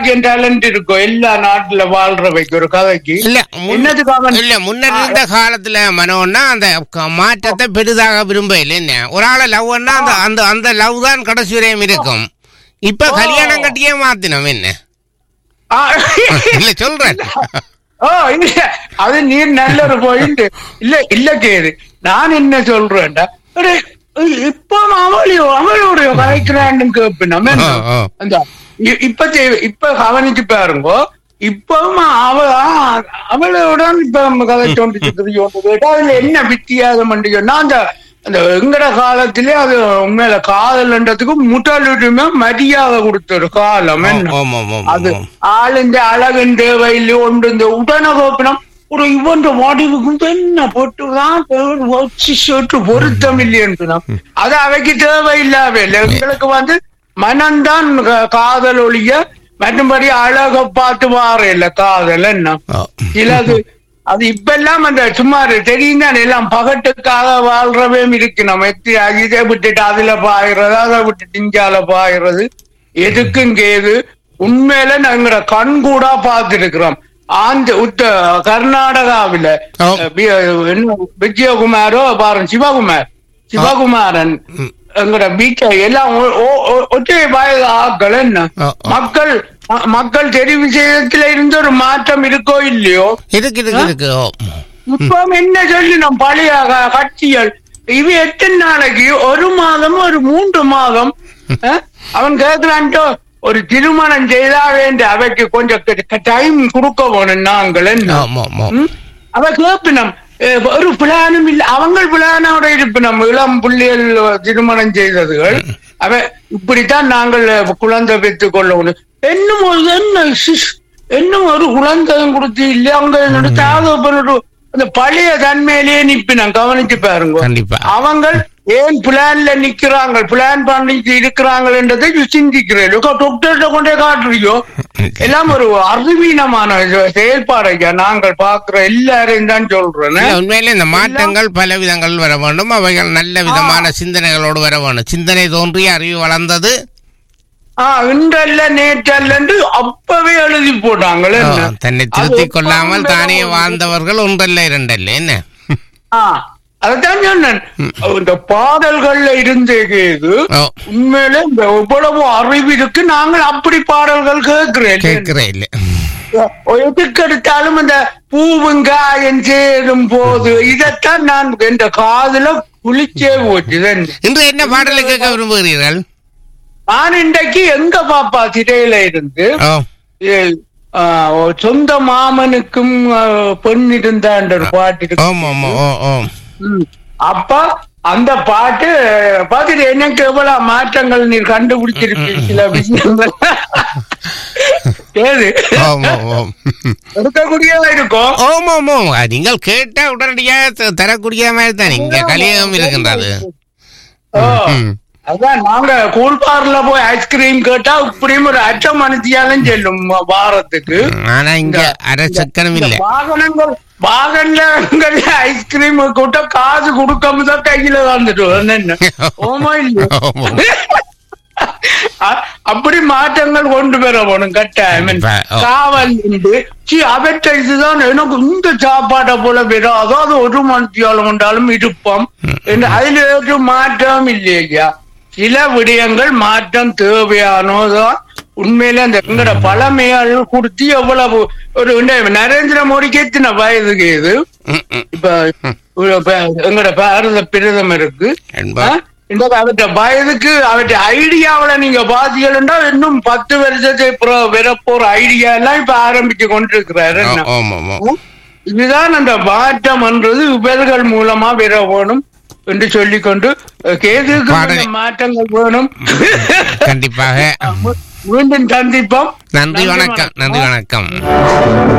எல்லாருக்கும் டேலண்ட் இருக்கும் எல்லா நாட்டுல வாழ்றவைக்கு ஒரு கதைக்கு இல்ல முன்ன- என்னதுக்கு அவன் இல்ல முன்னர் இருந்த காலத்துல மனோன்னா அந்த க- மாற்றத்தை பெரிதாக விரும்ப இல்லை என்ன ஒரு ஆளை லவ்னா அந்த அந்த அந்த லவ் தான் கடைசி வரையும் இருக்கும் இப்ப கல்யாணம் கட்டியே மாத்தினோம் என்ன ஆ, இல்ல சொல்றேன் ஓ இல்ல அது நீர் நல்ல ஒரு பாயிண்ட் இல்ல இல்ல கேது நான் என்ன சொல்றேன்டா அடே, இப்ப அவளையோ அவளுடைய கலைக்கிறான்னு கேட்பேன் நம்ம என்ன? ஆ, ஆ. அந்த இ- இப்ப தே- இப்ப கவனிச்சு பாருங்க இப்பவும் அவ ஆ, அவளோட இப்ப நம்ம கதை சொல்லிட்டு கேட்டா அதுல என்ன வித்தியாசம் சொன்னா அந்த அந்த எங்கட காலத்திலே அது உண்மையில காதல்ன்றதுக்கு முதலுரிமை மரியாதை கொடுத்த ஒரு காலம் என்ன ஆமா ஆமா அது ஆமா ஆளுந்த அழகன் தேவையில் ஒன்று இந்த உடனகோப்பனம் ஒரு இவன் வாடிவுக்கும் என்ன போட்டுதான் சொட்டு பொருத்தம் இல்லைன்னு அது அவைக்கு தேவையில்லாவே இல்லை எங்களுக்கு வந்து மனம்தான் க- காதல் ஒழிய மற்றபடி அழக பார்த்து வார இல்ல காதல் என்ன ஆ. சிலது அது இப்ப எல்லாம் அந்த சும்மா தெரியும் தானே எல்லாம் பகட்டுக்காக வாழ்றவே இருக்கு நம்ம எத்தி இதை விட்டுட்டு அதுல பாயிறது அதை விட்டுட்டு இஞ்சால பாயிறது எதுக்கும் கேது உண்மையில நாங்க கண் கூட பார்த்திருக்கிறோம் ஆந்த உத்த கர்நாடகாவில ஓ. அஹ், வி- என்ன விஜயகுமாரோ பாருங்க சிவகுமார் சிவகுமாரன் எங்கட வீட்டை எல்லாம் ஒ- ஒ- ஒ- ஒற்றை வயது ஆக்கள் என்ன ஓ, ஓ. மக்கள் ம- மக்கள் தெரிவு செய்யறதுல இருந்து ஒரு மாற்றம் இருக்கோ இல்லையோ இருக்கு இருக்கு இருக்கு ஓ. இப்ப என்ன சொல்லி நம் பழைய க- கட்சிகள் இவ எத்தனை நாளைக்கு ஒரு மாதம் ஒரு மூன்று மாதம் அஹ், அவன் கேட்கிறான்ட்டோ ஒரு திருமணம் செய்தா வேண்டி அவைக்கு கொஞ்சம் டைம் கொடுக்க வேணும் நாங்கள் என்ன ஆமா ஆமா ம்? அவ கேப்பினம் அஹ், ஒரு பிளானும் இல்ல அவங்க பிளானோட இருப்பினம் இளம் புள்ளிகள் திருமணம் செய்ததுகள் அவ இப்படித்தான் நாங்கள் குழந்தை பெற்றுக் கொள்ளணும் இன்னும் ஒரு என்ன சிஸ், இன்னும் ஒரு குழந்தையும் கொடுத்து இல்ல அவங்க தாதப்பனோட அந்த பழைய தன்மையிலேயே நிப்பினம் கவனிச்சு பாருங்க கண்டிப்பா. அவங்க ஏன் பிளான்ல நிக்கிறாங்க பிளான் பண்ணிட்டு இருக்கிறாங்கன்றதை சிந்திக்கிறேன் டாக்டர்கிட்ட கொண்டே காட்டுறியோ எல்லாம் ஒரு அறிவீனமான செயல்பாடு ஐயா நாங்கள் பாக்குற எல்லாரையும் தான் சொல்றேன் இல்ல, உண்மையிலே இந்த மாற்றங்கள் பல விதங்கள் வர வேண்டும் அவைகள் நல்ல விதமான சிந்தனைகளோடு வர வேண்டும் சிந்தனை தோன்றி அறிவு வளர்ந்தது ஆஹ் இன்றல்ல நேற்றல்லன்று அப்பவே எழுதி போட்டாங்களே ஓ, என்ன? தன்னை அது திருத்திக் கொள்ளாமல் எப்பவும் தானே வேற வாழ்ந்தவர்கள் ஒன்றல்ல இரண்டல்ல என்ன ஆ, அதைத்தான் சொன்னேன் இந்த பாடல்கள்ல இருந்த இது ஓ உண்மையில இந்த இவ்வளவு அறிவு இருக்கு நாங்கள் அப்படி பாடல்கள் கேட்கிறேன் கேட்கிறேன் இல்ல எதுக்கெடுத்தாலும் இந்த பூவும் காயம் சேரும் போது இதைத்தான் நான் இந்த காதுல குளிச்சே போச்சு இதன். இன்று என்ன பாடலை கேட்க விரும்புகிறீர்கள் நான் இன்றைக்கு எங்க பாப்பா சிறையில இருந்து ஓ ஏ, ஆ, சொந்த மாமனுக்கும் ஆ, பெண் இருந்தான்ற ஒரு பாட்டு இருக்கு ஓம் ஓம் ஓ ஓ ம். அப்ப அந்த பாட்டு பாத்துட்டு எனக்கு எவ்வளவு மாற்றங்கள் நீர் கண்டுபிடிச்சிருப்பீங்க சில விஷயங்கள் ஏது ஓம் ஓம் ஓம் இருக்கக்கூடியதா இருக்கும் ஓம் ஓம் ஓம் அது நீங்கள் கேட்டா உடனடியாக த- தரக்கூடிய மாதிரி தான் இங்க கலியகம் இருக்கின்றது ஓ. ம். அதான் நாங்க கூழ்பார்ல போய் ஐஸ்கிரீம் கேட்டா இப்படியும் ஒரு அச்ச மனுஷியாலும் செல்லும் வாரத்துக்கு ஆனா இங்க அரை சக்கரம் இந்த இல்ல வாகனங்கள் வாகனங்கள்ல ஐஸ்கிரீம் கூட்ட காசு கொடுக்காம தான் கையில வந்துட்டு என்ன ஓமா இல்லையா ஓம் ஓம். அ- அப்படி மாற்றங்கள் கொண்டு வர வேணும் கட்டாயம் கண்டிப்பா, ஓ. காவல் உண்டு சி அவற்றை இதுதான் எனக்கு இந்த சாப்பாட்டை போல வரும் அதாவது ஒரு மனுஷியாலும் கொண்டாலும் இருப்போம் என்று அதுல ஒரு மாற்றம் இல்லையா சில விடயங்கள் மாற்றம் தேவையானதான் உண்மையில அந்த எங்கட பழமையால் கொடுத்து எவ்வளவு ஒரு இந்த நரேந்திர மோடிக்கு எத்தனை வயதுக்கு இது ம், ம். இப்ப ஒரு ப- எங்கட பாரத பிரதமருக்கு என்பா. ஆ? இந்த அவற்ற வயதுக்கு அவற்ற ஐடியாவில நீங்க பாத்தீங்கன்னா இன்னும் பத்து வருஷத்துக்கு வரப்போற ஐடியா எல்லாம் இப்ப ஆரம்பிச்சு கொண்டிருக்கிறாரு ஓ, என்ன? ஓம் ஓம் ஓம் இதுதான் அந்த மாற்றம் என்றது இவர்கள் மூலமா பெற வேணும் என்று சொல்லிக்கொண்டு கேதுக்கு பாடலை- கொஞ்சம் மாற்றங்கள் வேணும் கண்டிப்பாக மீண்டும் சந்திப்போம் நன்றி வணக்கம் நன்றி வணக்கம்